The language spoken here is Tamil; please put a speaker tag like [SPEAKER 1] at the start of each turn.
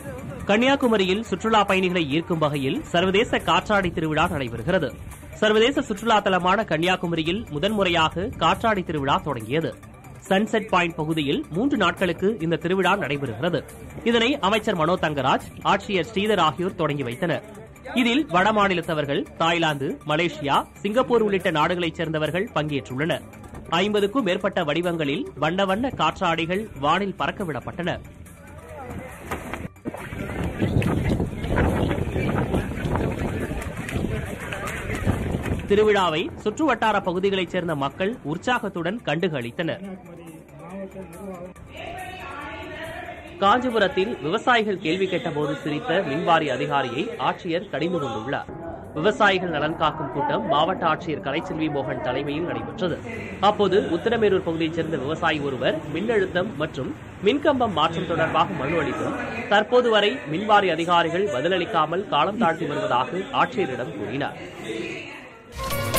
[SPEAKER 1] கன்னியாகுமரியில் சுற்றுலா பயணிகளை ஈர்க்கும் வகையில் சர்வதேச காற்றாடி திருவிழா நடைபெறுகிறது சர்வதேச சுற்றுலா தலமான கன்னியாகுமரியில் முதன்முறையாக காற்றாடி திருவிழா தொடங்கியது சன்செட் பாயிண்ட் பகுதியில் மூன்று நாட்களுக்கு இந்த திருவிழா நடைபெறுகிறது இதனை அமைச்சர் மனோ தங்கராஜ் ஆட்சியர் ஸ்ரீதர் ஆகியோர் தொடங்கி வைத்தனர் இதில் வடமாநிலத்தவர்கள் தாய்லாந்து மலேசியா சிங்கப்பூர் உள்ளிட்ட நாடுகளைச் சேர்ந்தவர்கள் பங்கேற்றுள்ளனர் ஐம்பதுக்கும் மேற்பட்ட வடிவங்களில் வண்ண வண்ண காற்றாடிகள் வானில் பறக்கவிடப்பட்டன திருவிழாவை சுற்றுவட்டார பகுதிகளைச் சேர்ந்த மக்கள் உற்சாகத்துடன் கண்டுகளித்தனர் காஞ்சிபுரத்தில் விவசாயிகள் கேள்வி கேட்டபோது சிரித்த மின்வாரி அதிகாரியை ஆட்சியர் கடிந்து கொண்டுள்ளார் விவசாயிகள் நலன் காக்கும் கூட்டம் மாவட்ட ஆட்சியர் கலைச்செல்வி மோகன் தலைமையில் நடைபெற்றது அப்போது உத்தரமேரூர் பகுதியைச் சேர்ந்த விவசாயி ஒருவர் மின்னழுத்தம் மற்றும் மின்கம்பம் மாற்றம் தொடர்பாக மனு அளித்தும் தற்போது வரை மின்வாரி அதிகாரிகள் பதிலளிக்காமல் காலம் தாழ்த்தி வருவதாக ஆட்சியரிடம் கூறினார்